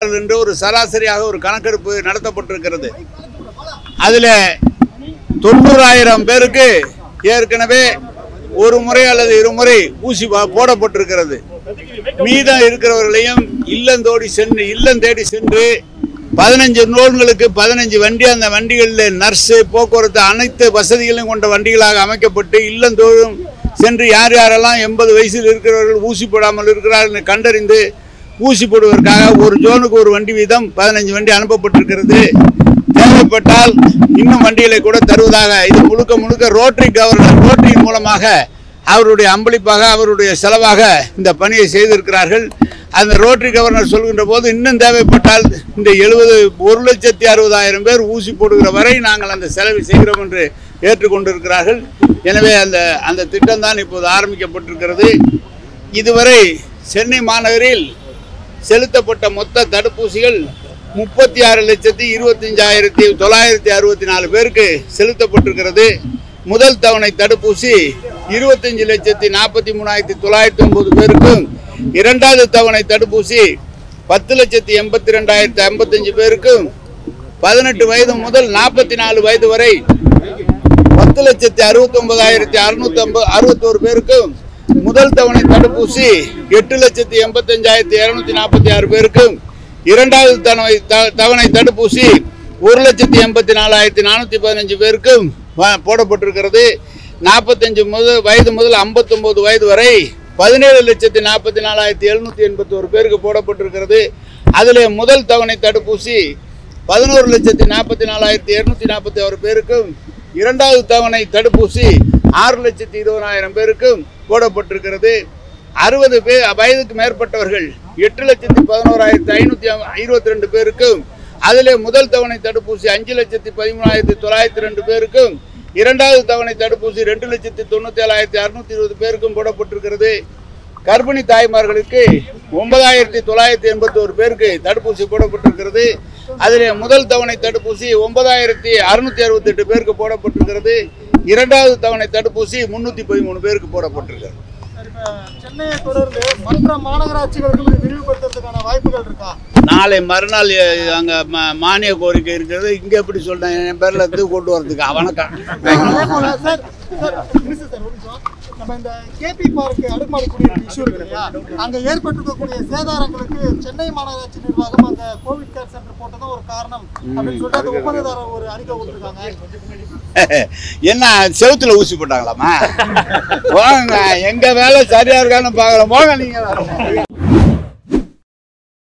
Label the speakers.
Speaker 1: இருக்கிறார்கள் என்று ஒரு சராசரியாக ஒரு கணக்கெடுப்பு நடத்தப்பட்டிருக்கிறது அதில் தொண்ணூறாயிரம் பேருக்கு ஏற்கனவே ஒரு முறை அல்லது இருமுறை ஊசி பா- போடப்பட்டிருக்கிறது மீதம் இருக்கிறவர்களையும் இல்லந்தோடி சென்று இல்லம் தேடி சென்று பதினஞ்சு நூல்களுக்கு பதினஞ்சு வண்டி அந்த வண்டிகளில் நர்ஸு போக்குவரத்து அனைத்து வசதிகளையும் கொண்ட வண்டிகளாக அமைக்கப்பட்டு இல்லந்தோறும் சென்று யார் யாரெல்லாம் எண்பது வயசில் இருக்கிறவர்கள் ஊசி போடாமல் இருக்கிறார்கள் என்று கண்டறிந்து ஊசி போடுவதற்காக ஒரு ஜோனுக்கு ஒரு வண்டி வீதம் பதினஞ்சு வண்டி அனுப்பப்பட்டிருக்கிறது தேவைப்பட்டால் இன்னும் வண்டிகளை கூட தருவதாக இது முழுக்க முழுக்க ரோட்டரி கவர்னர் ரோட்டரியின் மூலமாக அவருடைய அம்பளிப்பாக அவருடைய செலவாக இந்த பணியை செய்திருக்கிறார்கள் அந்த ரோட்டரி கவர்னர் சொல்கின்ற போது இன்னும் தேவைப்பட்டால் இந்த எழுபது ஒரு லட்சத்தி அறுபதாயிரம் பேர் ஊசி போடுகிற வரை நாங்கள் அந்த செலவை செய்கிறோம் என்று ஏற்றுக்கொண்டிருக்கிறார்கள் எனவே அந்த அந்த திட்டம் தான் இப்போது ஆரம்பிக்கப்பட்டிருக்கிறது இதுவரை சென்னை மாநகரில் செலுத்தப்பட்ட மொத்த தடுப்பூசிகள் முப்பத்தி ஆறு லட்சத்தி இருபத்தஞ்சாயிரத்தி தொள்ளாயிரத்தி அறுபத்தி நாலு பேருக்கு செலுத்தப்பட்டிருக்கிறது முதல் தவணை தடுப்பூசி இருபத்தஞ்சு லட்சத்தி நாற்பத்தி மூணாயிரத்தி தொள்ளாயிரத்தி ஒன்பது பேருக்கும் இரண்டாவது தவணை தடுப்பூசி பத்து லட்சத்தி எண்பத்தி ரெண்டாயிரத்தி ஐம்பத்தஞ்சு பேருக்கும் பதினெட்டு வயது முதல் நாற்பத்தி நாலு வயது வரை பத்து லட்சத்தி அறுபத்தி ஒன்பதாயிரத்தி அறுநூத்தி ஐம்பது அறுபத்தோரு பேருக்கும் முதல் தவணை தடுப்பூசி எட்டு லட்சத்தி எண்பத்தஞ்சாயிரத்தி இருநூத்தி நாற்பத்தி ஆறு பேருக்கும் இரண்டாவது தவணை த- தவணை தடுப்பூசி ஒரு லட்சத்தி எண்பத்தி நாலாயிரத்தி நானூற்றி பதினஞ்சு பேருக்கும் வ- போடப்பட்டிருக்கிறது நாற்பத்தஞ்சு முதல் வயது முதல் ஐம்பத்தொம்போது வயது வரை பதினேழு லட்சத்தி நாற்பத்தி நாலாயிரத்தி எழுநூற்றி எண்பத்தோரு பேருக்கு போடப்பட்டிருக்கிறது அதில் முதல் தவணை தடுப்பூசி பதினோரு லட்சத்தி நாற்பத்தி நாலாயிரத்தி இருநூத்தி நாற்பத்தி ஆறு பேருக்கும் இரண்டாவது தவணை தடுப்பூசி ஆறு லட்சத்தி இருபதாயிரம் பேருக்கும் போடப்பட்டிருக்கிறது அறுபது பேர் வயதுக்கு மேற்பட்டவர்கள் எட்டு லட்சத்தி பதினோராயிரத்தி ஐநூற்றி இருபத்தி ரெண்டு பேருக்கும் அதிலே முதல் தவணை தடுப்பூசி அஞ்சு லட்சத்தி பதிமூணாயிரத்தி தொள்ளாயிரத்தி ரெண்டு பேருக்கும் இரண்டாவது தவணை தடுப்பூசி ரெண்டு லட்சத்தி தொண்ணூற்றி ஏழாயிரத்தி அறுநூத்தி இருபது பேருக்கும் போடப்பட்டிருக்கிறது கர்ப்பிணி தாய்மார்களுக்கு ஒன்பதாயிரத்தி தொள்ளாயிரத்தி எண்பத்தி ஒரு பேருக்கு தடுப்பூசி போடப்பட்டிருக்கிறது அதில் முதல் தவணை தடுப்பூசி ஒன்பதாயிரத்தி அறுநூத்தி அறுபத்தெட்டு பேருக்கு போடப்பட்டிருக்கிறது இரண்டாவது தவணை தடுப்பூசி முன்னூற்றி பதிமூணு பேருக்கு போடப்பட்டிருக்கிறது
Speaker 2: சார், இப்ப சென்னையை தொடர்ந்து மற்ற மாநகராட்சிகளுக்கும் இது விரிவுபடுத்துறதுக்கான வாய்ப்புகள் இருக்கா
Speaker 1: நாளை மறுநாள் அஹ், அங்க ம- மானிய கோரிக்கை இருக்கிறது இங்க எப்படி சொல்றேன் என் பேர்ல இருந்து கொண்டு வரதுக்கு வணக்கம்
Speaker 2: அதே போல சார் சார் மினிஸ்டர் சார் ஒரு நிமிஷம் நம்ம இந்த கேபி பார்க் அடுக்குமாடி குடியிருப்பு இஷ்யூ இருக்கு இல்லையா அங்க ஏற்பட்டிருக்கக்கூடிய சேதாரங்களுக்கு சென்னை மாநகராட்சி நிர்வாகம் அந்த கோவிட் கேர் சென்டர் போட்டதும் ஒரு காரணம் அப்படின்னு சொல்லிட்டு அந்த ஒப்பந்ததாரர் ஒரு அறிக்கை கொடுத்துருக்காங்க
Speaker 1: என்ன செவுத்துல ஊசி போட்டாங்களாமா போங்க எங்க வேலை சரியா இருக்கான்னு பாக்கலாம் போங்க நீங்க